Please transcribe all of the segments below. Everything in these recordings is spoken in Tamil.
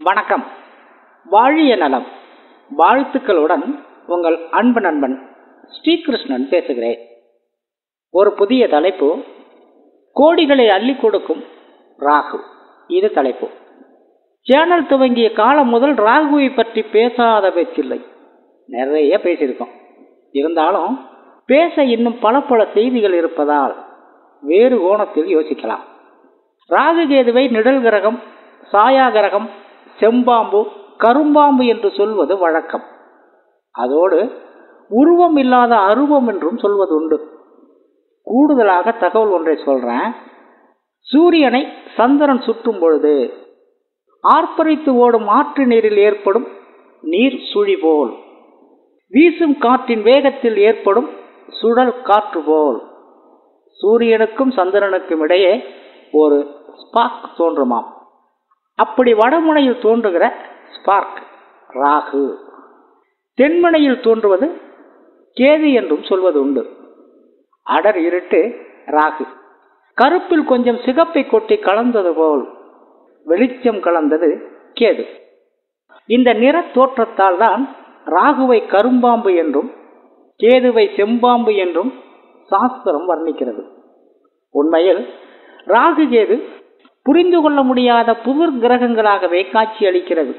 வணக்கம் வாழிய நலம் வாழ்த்துக்களுடன் உங்கள் அன்பு நண்பன் ஸ்ரீகிருஷ்ணன் பேசுகிறேன் ஒரு புதிய தலைப்பு கோடிகளை அள்ளி கொடுக்கும் ராகு இது தலைப்பு சேனல் துவங்கிய காலம் முதல் ராகுவை பற்றி பேசாத பேச்சில்லை நிறைய பேசியிருக்கோம் இருந்தாலும் பேச இன்னும் பல பல செய்திகள் இருப்பதால் வேறு கோணத்தில் யோசிக்கலாம் ராகு கேதுவை நிழல் கிரகம் சாயா கிரகம் செம்பாம்பு கரும்பாம்பு என்று சொல்வது வழக்கம் அதோடு உருவம் இல்லாத அருவம் என்றும் சொல்வது உண்டு கூடுதலாக தகவல் ஒன்றை சொல்றேன் சூரியனை சந்திரன் சுற்றும் பொழுது ஆர்ப்பரித்து ஓடும் ஆற்று நீரில் ஏற்படும் நீர் சுழி போல் வீசும் காற்றின் வேகத்தில் ஏற்படும் சுழல் காற்று போல் சூரியனுக்கும் சந்திரனுக்கும் இடையே ஒரு ஸ்பார்க் தோன்றுமாம் அப்படி வடமுனையில் தோன்றுகிற ஸ்பார்க் ராகு தென்முனையில் தோன்றுவது கேது என்றும் சொல்வது உண்டு அடர் இருட்டு ராகு கருப்பில் கொஞ்சம் சிகப்பை கொட்டி கலந்தது போல் வெளிச்சம் கலந்தது கேது இந்த நிற தோற்றத்தால் தான் ராகுவை கரும்பாம்பு என்றும் கேதுவை செம்பாம்பு என்றும் சாஸ்திரம் வர்ணிக்கிறது உண்மையில் ராகு கேது புரிந்து கொள்ள முடியாத புதிர் கிரகங்களாகவே காட்சி அளிக்கிறது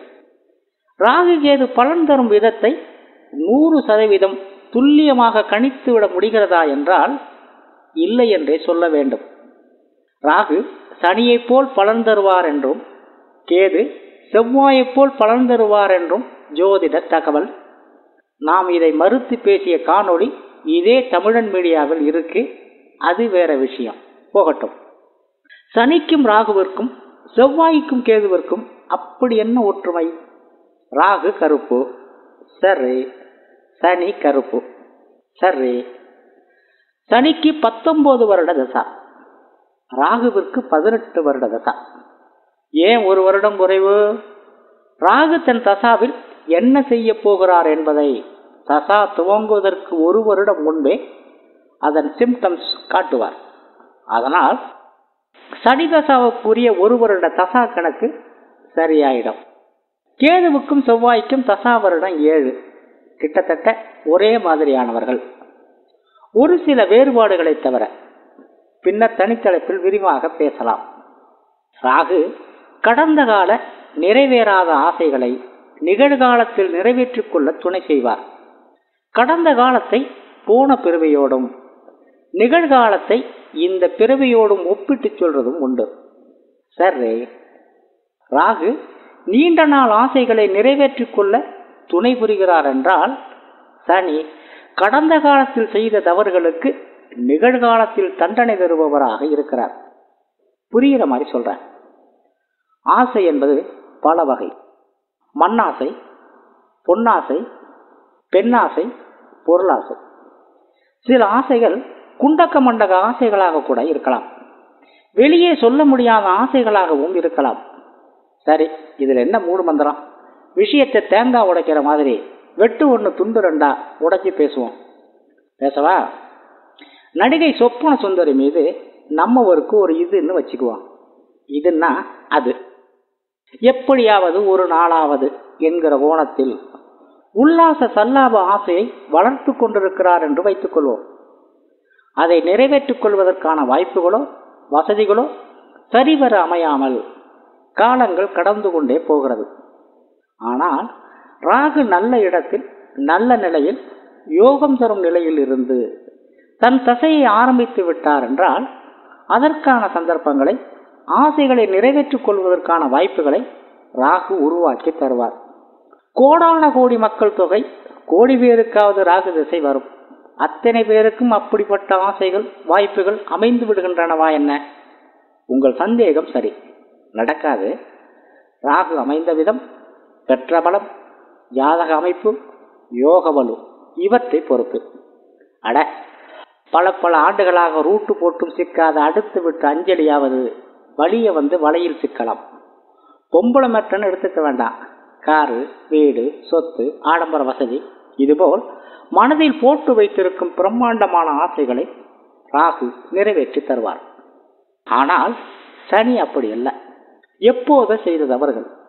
ராகு கேது பலன் தரும் விதத்தை நூறு சதவீதம் துல்லியமாக கணித்து விட முடிகிறதா என்றால் இல்லை என்றே சொல்ல வேண்டும் ராகு சனியைப் போல் பலன் தருவார் என்றும் கேது செவ்வாயைப் போல் பலன் தருவார் என்றும் ஜோதிட தகவல் நாம் இதை மறுத்து பேசிய காணொளி இதே தமிழன் மீடியாவில் இருக்கு அது வேற விஷயம் போகட்டும் சனிக்கும் ராகுவிற்கும் செவ்வாய்க்கும் கேதுவிற்கும் அப்படி என்ன ஒற்றுமை ராகு கருப்பு சரி சனி கருப்பு சரி சனிக்கு பத்தொன்பது வருட தசா ராகுவிற்கு பதினெட்டு வருட தசா ஏன் ஒரு வருடம் குறைவு ராகு தன் தசாவில் என்ன செய்ய போகிறார் என்பதை தசா துவங்குவதற்கு ஒரு வருடம் முன்பே அதன் சிம்டம்ஸ் காட்டுவார் அதனால் சனி தசாவுக்குரிய ஒரு வருட தசா கணக்கு சரியாயிடும் கேதுவுக்கும் செவ்வாய்க்கும் தசா வருடம் ஏழு கிட்டத்தட்ட ஒரே மாதிரியானவர்கள் ஒரு சில வேறுபாடுகளை தவிர பின்னர் தனித்தலைப்பில் விரிவாக பேசலாம் ராகு கடந்த கால நிறைவேறாத ஆசைகளை நிகழ்காலத்தில் நிறைவேற்றிக் கொள்ள துணை செய்வார் கடந்த காலத்தை போன பிறவியோடும் நிகழ்காலத்தை இந்த பிறவியோடும் ஒப்பிட்டு சொல்றதும் உண்டு சரி ராகு நீண்ட நாள் ஆசைகளை நிறைவேற்றிக் கொள்ள துணை புரிகிறார் என்றால் சனி கடந்த காலத்தில் செய்த தவறுகளுக்கு நிகழ்காலத்தில் தண்டனை தருபவராக இருக்கிறார் புரிகிற மாதிரி சொல்றேன் ஆசை என்பது பல வகை மண்ணாசை பொன்னாசை பெண்ணாசை பொருளாசை சில ஆசைகள் குண்டக்க மண்டக ஆசைகளாக கூட இருக்கலாம் வெளியே சொல்ல முடியாத ஆசைகளாகவும் இருக்கலாம் சரி இதுல என்ன மூடு மந்திரம் விஷயத்தை தேங்காய் உடைக்கிற மாதிரி வெட்டு ஒன்று துண்டு ரெண்டா உடைச்சி பேசுவோம் பேசவா நடிகை சொப்பன சுந்தரி மீது நம்ம ஒருக்கு ஒரு இதுன்னு வச்சுக்குவோம் இதுன்னா அது எப்படியாவது ஒரு நாளாவது என்கிற கோணத்தில் உல்லாச சல்லாப ஆசையை வளர்த்து கொண்டிருக்கிறார் என்று வைத்துக் கொள்வோம் அதை நிறைவேற்றிக் கொள்வதற்கான வாய்ப்புகளோ வசதிகளோ சரிவர அமையாமல் காலங்கள் கடந்து கொண்டே போகிறது ஆனால் ராகு நல்ல இடத்தில் நல்ல நிலையில் யோகம் தரும் நிலையில் இருந்து தன் தசையை ஆரம்பித்து விட்டார் என்றால் அதற்கான சந்தர்ப்பங்களை ஆசைகளை நிறைவேற்றிக் கொள்வதற்கான வாய்ப்புகளை ராகு உருவாக்கி தருவார் கோடான கோடி மக்கள் தொகை கோடி பேருக்காவது ராகு திசை வரும் அத்தனை பேருக்கும் அப்படிப்பட்ட ஆசைகள் வாய்ப்புகள் அமைந்து விடுகின்றனவா என்ன உங்கள் சந்தேகம் சரி நடக்காது ராகு அமைந்த விதம் பெற்ற பலம் ஜாதக அமைப்பு யோக வலு இவற்றை பொறுத்து அட பல பல ஆண்டுகளாக ரூட்டு போட்டும் சிக்காத அடுத்து விட்டு அஞ்சலியாவது வழிய வந்து வலையில் சிக்கலாம் பொம்பளை மெட்டன்னு எடுத்துக்க வேண்டாம் காரு வீடு சொத்து ஆடம்பர வசதி இதுபோல் மனதில் போட்டு வைத்திருக்கும் பிரம்மாண்டமான ஆசைகளை ராகு நிறைவேற்றி தருவார் ஆனால் சனி அப்படி அல்ல எப்போத செய்த தவறுகள்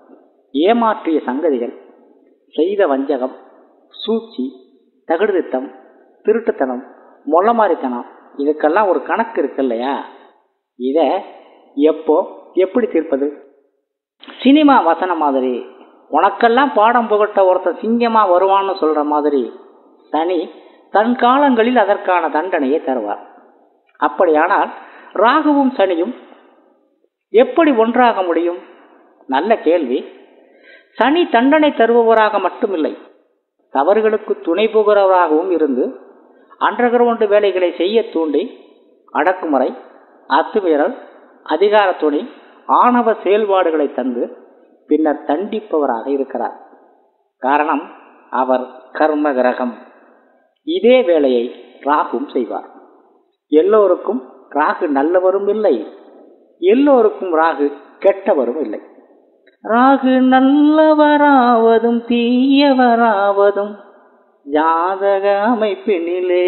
ஏமாற்றிய சங்கதிகள் செய்த வஞ்சகம் சூழ்ச்சி தகுடுதித்தம் திருட்டுத்தனம் மொள்ளமாரித்தனம் இதுக்கெல்லாம் ஒரு கணக்கு இருக்கு இல்லையா இதை எப்போ எப்படி தீர்ப்பது சினிமா வசனம் மாதிரி உனக்கெல்லாம் பாடம் புகட்ட ஒருத்தன் சிங்கமா வருவான்னு சொல்ற மாதிரி சனி தன் காலங்களில் அதற்கான தண்டனையை தருவார் அப்படியானால் ராகுவும் சனியும் எப்படி ஒன்றாக முடியும் நல்ல கேள்வி சனி தண்டனை தருபவராக மட்டுமில்லை தவறுகளுக்கு துணை புகிறவராகவும் இருந்து அண்டர்கிரவுண்டு வேலைகளை செய்ய தூண்டி அடக்குமுறை அத்துமீறல் அதிகார துணை ஆணவ செயல்பாடுகளை தந்து பின்னர் தண்டிப்பவராக இருக்கிறார் காரணம் அவர் கர்ம கிரகம் இதே வேலையை ராகும் செய்வார் எல்லோருக்கும் ராகு நல்லவரும் இல்லை எல்லோருக்கும் ராகு கெட்டவரும் இல்லை ராகு நல்லவராவதும் தீயவராவதும் ஜாதக அமைப்பினிலே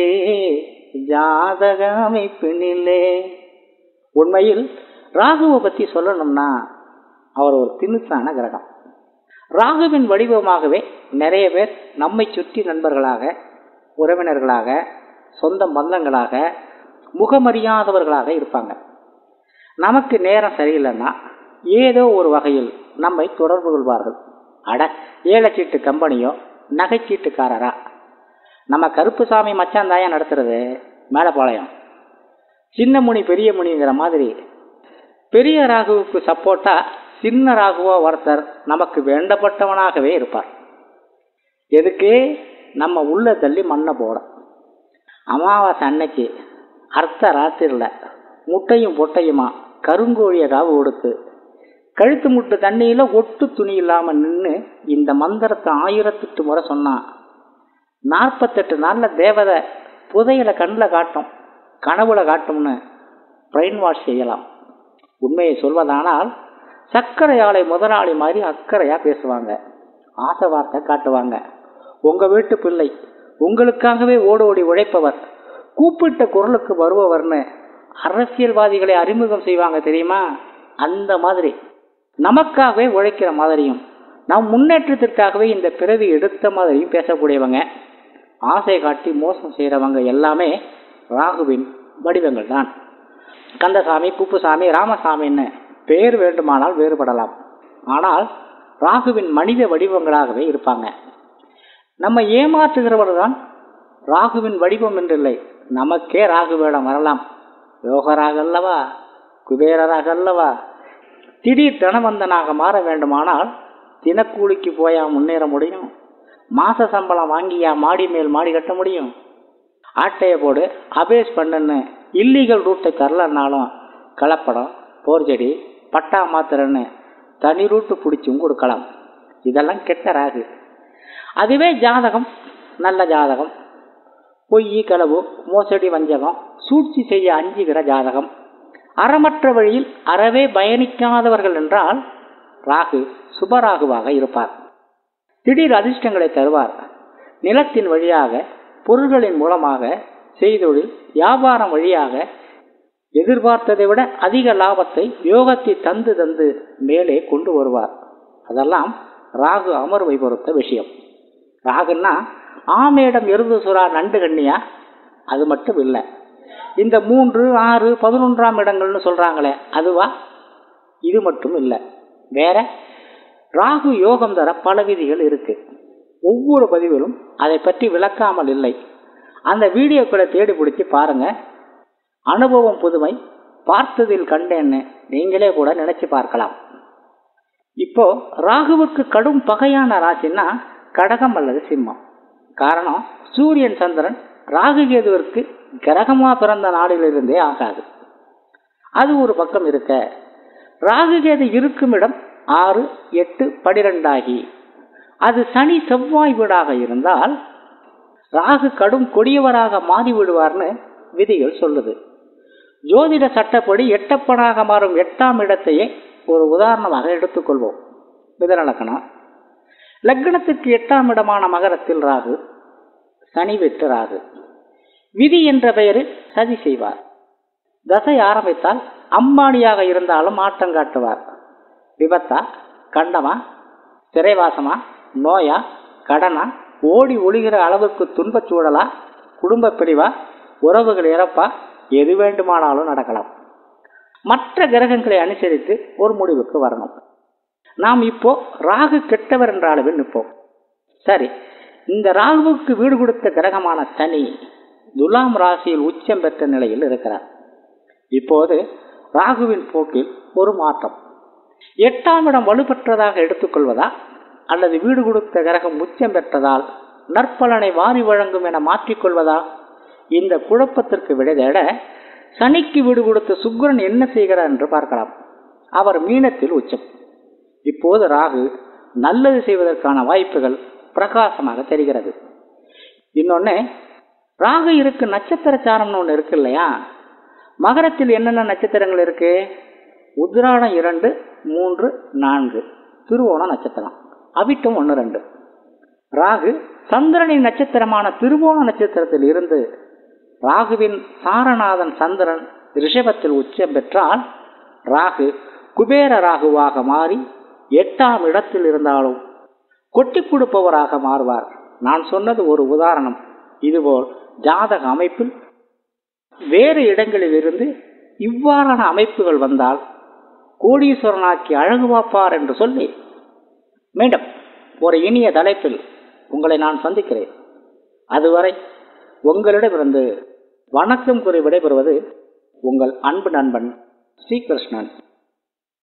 ஜாதக அமைப்பினிலே உண்மையில் ராகுவை பற்றி சொல்லணும்னா அவர் ஒரு திணுசான கிரகம் ராகுவின் வடிவமாகவே நிறைய பேர் நம்மை சுற்றி நண்பர்களாக உறவினர்களாக சொந்த பந்தங்களாக முகமறியாதவர்களாக இருப்பாங்க நமக்கு நேரம் சரியில்லைன்னா ஏதோ ஒரு வகையில் நம்மை தொடர்பு கொள்வார்கள் அட ஏலச்சீட்டு கம்பெனியோ நகைச்சீட்டுக்காரரா நம்ம கருப்புசாமி மச்சான் தாயா நடத்துறது மேலப்பாளையம் சின்ன முனி பெரிய முனிங்கிற மாதிரி பெரிய ராகுவுக்கு சப்போர்ட்டா சின்ன ராகுவோ ஒருத்தர் நமக்கு வேண்டப்பட்டவனாகவே இருப்பார் எதுக்கு நம்ம உள்ள தள்ளி மண்ணை போட அமாவாசை அன்னைக்கு அர்த்த ராத்திரியில் முட்டையும் பொட்டையுமா கருங்கோழியை காவு கொடுத்து கழுத்து முட்டு தண்ணியில் ஒட்டு துணி இல்லாமல் நின்று இந்த மந்திரத்தை ஆயிரத்தெட்டு முறை சொன்னான் நாற்பத்தெட்டு நாளில் தேவதை புதையலை கண்ணில் காட்டும் கனவுல காட்டும்னு பிரெயின் வாஷ் செய்யலாம் உண்மையை சொல்வதானால் சர்க்கரை ஆலை முதலாளி மாதிரி அக்கறையாக பேசுவாங்க ஆசை வார்த்தை காட்டுவாங்க உங்கள் வீட்டு பிள்ளை உங்களுக்காகவே ஓடோடி உழைப்பவர் கூப்பிட்ட குரலுக்கு வருபவர்னு அரசியல்வாதிகளை அறிமுகம் செய்வாங்க தெரியுமா அந்த மாதிரி நமக்காகவே உழைக்கிற மாதிரியும் நம் முன்னேற்றத்திற்காகவே இந்த பிறவி எடுத்த மாதிரியும் பேசக்கூடியவங்க ஆசை காட்டி மோசம் செய்கிறவங்க எல்லாமே ராகுவின் வடிவங்கள் தான் கந்தசாமி குப்புசாமி ராமசாமின்னு பேர் வேண்டுமானால் வேறுபடலாம் ஆனால் ராகுவின் மனித வடிவங்களாகவே இருப்பாங்க நம்ம ஏமாற்றுகிறவர் தான் ராகுவின் வடிவம் என்றில்லை நமக்கே ராகு வேடம் வரலாம் யோகராக அல்லவா குபேரராக அல்லவா திடீர் தனவந்தனாக மாற வேண்டுமானால் தினக்கூலிக்கு போயா முன்னேற முடியும் மாச சம்பளம் வாங்கியா மாடி மேல் மாடி கட்ட முடியும் ஆட்டையை போடு அபேஸ் பண்ணுன்னு இல்லீகல் ரூட்டை தரலன்னாலும் கலப்படம் போர்ஜடி பட்டா மாத்திரன்னு தனி ரூட்டு பிடிச்சும் கொடுக்கலாம் இதெல்லாம் கெட்ட ராகு அதுவே ஜாதகம் நல்ல ஜாதகம் பொய் களவு மோசடி வஞ்சகம் சூழ்ச்சி செய்ய அஞ்சுகிற ஜாதகம் அறமற்ற வழியில் அறவே பயணிக்காதவர்கள் என்றால் ராகு சுபராகுவாக இருப்பார் திடீர் அதிர்ஷ்டங்களை தருவார் நிலத்தின் வழியாக பொருள்களின் மூலமாக செய்தொழில் வியாபாரம் வழியாக எதிர்பார்த்ததை விட அதிக லாபத்தை யோகத்தை தந்து தந்து மேலே கொண்டு வருவார் அதெல்லாம் ராகு அமர்வை பொறுத்த விஷயம் ராகுன்னா ஆமேடம் எருது சுறா நண்டு கண்ணியா அது மட்டும் இல்லை இந்த மூன்று ஆறு பதினொன்றாம் இடங்கள்னு சொல்றாங்களே அதுவா இது மட்டும் இல்லை வேற ராகு யோகம் தர பல விதிகள் இருக்கு ஒவ்வொரு பதிவிலும் அதை பற்றி விளக்காமல் இல்லை அந்த வீடியோக்களை தேடி பிடிச்சி பாருங்க அனுபவம் புதுமை பார்த்ததில் கண்டேன்னு நீங்களே கூட நினைச்சு பார்க்கலாம் இப்போ ராகுவுக்கு கடும் பகையான ராசின்னா கடகம் அல்லது சிம்மம் காரணம் சூரியன் சந்திரன் ராகு கேதுவிற்கு கிரகமா பிறந்த நாளிலிருந்தே ஆகாது அது ஒரு பக்கம் இருக்க ராகு கேது இருக்கும் இடம் ஆறு எட்டு பனிரெண்டாகி அது சனி செவ்வாய் வீடாக இருந்தால் ராகு கடும் கொடியவராக மாறி விடுவார்னு விதிகள் சொல்லுது ஜோதிட சட்டப்படி எட்டப்பனாக மாறும் எட்டாம் இடத்தையே ஒரு உதாரணமாக எடுத்துக்கொள்வோம் மிதனலக்கணம் லக்னத்துக்கு எட்டாம் இடமான மகரத்தில் ராகு சனி வெட்டு ராகு விதி என்ற பெயரில் சதி செய்வார் தசை ஆரம்பித்தால் அம்பானியாக இருந்தாலும் ஆட்டம் காட்டுவார் விபத்தா கண்டமா சிறைவாசமா நோயா கடனா ஓடி ஒளிகிற அளவுக்கு துன்பச் சூழலா குடும்ப பிரிவா உறவுகள் இறப்பா எது வேண்டுமானாலும் நடக்கலாம் மற்ற கிரகங்களை அனுசரித்து ஒரு முடிவுக்கு வரணும் நாம் இப்போ ராகு கெட்டவர் என்ற அளவில் நிற்போம் சரி இந்த ராகுவுக்கு வீடு கொடுத்த கிரகமான சனி துலாம் ராசியில் உச்சம் பெற்ற நிலையில் இருக்கிறார் இப்போது ராகுவின் போக்கில் ஒரு மாற்றம் எட்டாம் இடம் வலுப்பெற்றதாக எடுத்துக்கொள்வதா அல்லது வீடு கொடுத்த கிரகம் உச்சம் பெற்றதால் நற்பலனை வாரி வழங்கும் என மாற்றிக்கொள்வதா இந்த குழப்பத்திற்கு விடை தேட சனிக்கு வீடு கொடுத்த சுக்கிரன் என்ன செய்கிறார் என்று பார்க்கலாம் அவர் மீனத்தில் உச்சம் இப்போது ராகு நல்லது செய்வதற்கான வாய்ப்புகள் பிரகாசமாக தெரிகிறது இன்னொன்று ராகு இருக்கு நட்சத்திர சாரம்னு ஒன்று இருக்கு இல்லையா மகரத்தில் என்னென்ன நட்சத்திரங்கள் இருக்கு உத்ராடம் இரண்டு மூன்று நான்கு திருவோணம் நட்சத்திரம் அவிட்டம் ஒன்று ரெண்டு ராகு சந்திரனின் நட்சத்திரமான திருவோண நட்சத்திரத்தில் இருந்து ராகுவின் சாரநாதன் சந்திரன் ரிஷபத்தில் உச்சம் பெற்றால் ராகு குபேர ராகுவாக மாறி எட்டாம் இடத்தில் இருந்தாலும் கொட்டி கொடுப்பவராக மாறுவார் நான் சொன்னது ஒரு உதாரணம் இதுபோல் ஜாதக அமைப்பில் வேறு இடங்களில் இருந்து இவ்வாறான அமைப்புகள் வந்தால் கோடீஸ்வரனாக்கி அழகு பார்ப்பார் என்று சொல்லி மீண்டும் ஒரு இனிய தலைப்பில் உங்களை நான் சந்திக்கிறேன் அதுவரை உங்களிடமிருந்து வணக்கம் கூறி விடைபெறுவது உங்கள் அன்பு நண்பன் ஸ்ரீகிருஷ்ணன்